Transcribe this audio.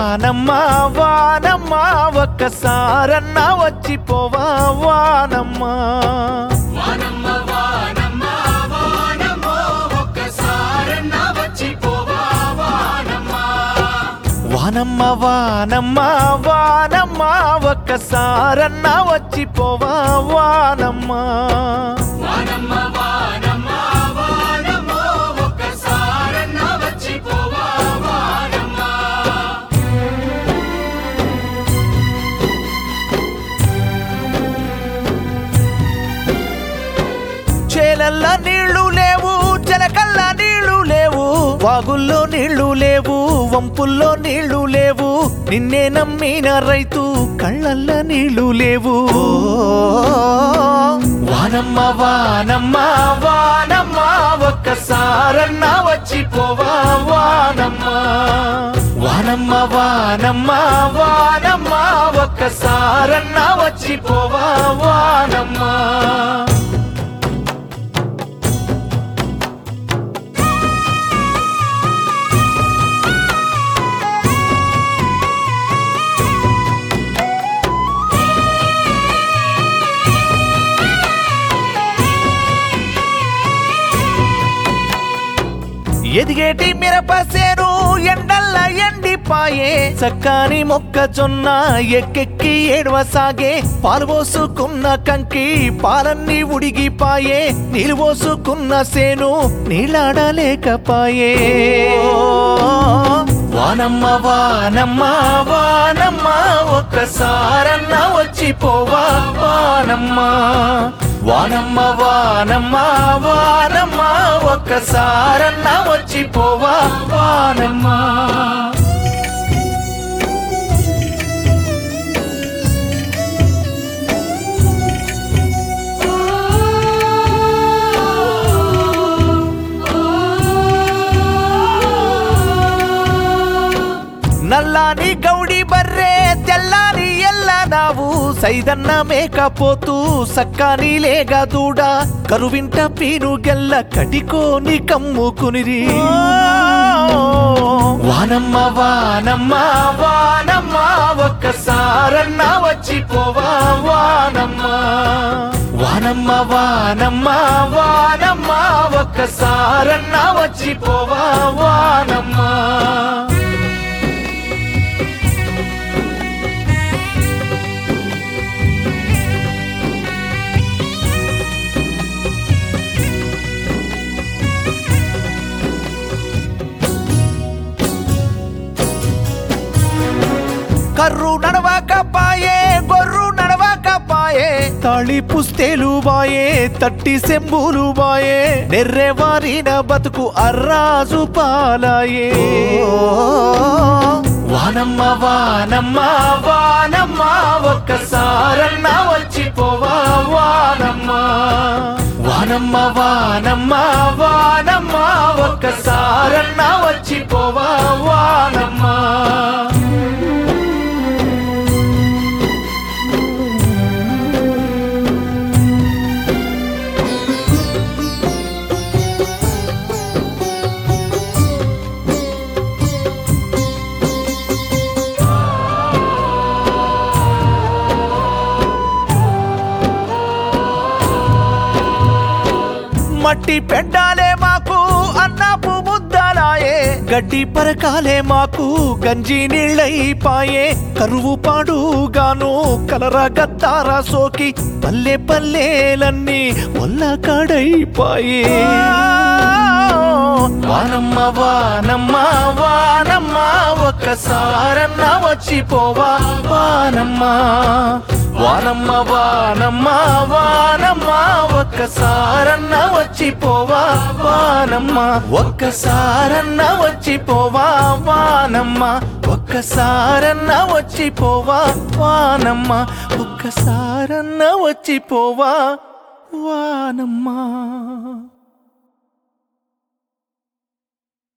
వానమ్మ వానమ్మ ఒక్కసారన్న వచ్చిపోవా వానమ్మ వానమ్మ వానమ్మ వానమ్మో ఒక్కసారన్న వచ్చిపోవా వానమ్మ వానమ్మ వానమ్మ వానమ్మ ఒక్కసారన్న వచ్చిపోవా వానమ్మ వానమ్మ వానమ్మ వానమ్మో ఒక్కసారన్న వచ్చిపోవా వానమ్మ చేలల్ల నీళ్లు లేవు చెలకల్ల నీళ్లు లేవు వాగుల్లో నీళ్లు లేవు వంపుల్లో నీళ్లు లేవు నిన్నే నమ్మిన రైతు కళ్ళల్ల నీళ్లు లేవు వానమ్మ వానమ్మ వానమ్మ ఒక్కసారన్న వచ్చిపోవా వానమ్మ వానమ్మ వానమ్మ వానమ్మ ఒక్కసారన్న వచ్చిపోవా వానమ్మ ఎదిగేటి మిరపసేను ఎండల్ల ఎండిపాయే చక్కని మొక్కజొన్న ఎక్కెక్కి ఏడవసాగే పాలు పోసుకున్న కంకి పాలన్నీ ఉడిగిపాయే నీళ్ళు పోసుకున్న సేను నీళ్ళాడలేకపాయే వానమ్మ వానమ్మ వానమ్మ ఒక్కసారన్న వచ్చిపోవా వానమ్మ వానమ్మ వానమ్మ వానమ్మ ఒక్కసారన్న వచ్చిపోవా వానమ్మ నల్లాని గౌడి బర్రే తెల్లాని ఎల్ల నావు సైదన్న మేకపోతూ సక్కాని లేగ దూడ కరువింట పీను గెల్ల కటికోని కమ్ముకునిరి వానమ్మ వానమ్మ వానమ్మ ఒక్కసారన్న వచ్చిపోవా వానమ్మ వానమ్మ వానమ్మ వానమ్మ ఒక్కసారన్న వచ్చిపోవా వానమ్మ కర్రు నడవకపాయే గొర్రు నడవకపాయే తాళి పుస్తేలు బాయే తట్టి సెంబులు బాయే నెర్రెవారిన బతుకు అర్రాజు పాలాయే వానమ్మ వానమ్మ వానమ్మ ఒక్కసారన్న వచ్చిపోవా వానమ్మ వానమ్మ వానమ్మ వానమ్మ ఒక్కసారన్న వచ్చిపోవా వానమ్మ మట్టి పెడ్డాలే మాకు అన్నపు ముద్దలాయే గడ్డి పరకాలే మాకు గంజి నీళ్ళైపాయే కరువు పాడుగాను కలరా గత్తారా సోకి పల్లె పల్లెలన్నీ వల్ల కాడైపాయే వానమ్మ వానమ్మ వానమ్మ ఒక్కసారన్న వచ్చిపోవా వానమ్మ వానమ్మ వానమ్మ వానమ్మ ఒక్కసారన్న వచ్చిపోవా వానమ్మ ఒక్కసారన్న వచ్చిపోవా వానమ్మ ఒక్కసారన్న వచ్చిపోవా వానమ్మ ఒక్కసారన్న వచ్చిపోవా వానమ్మ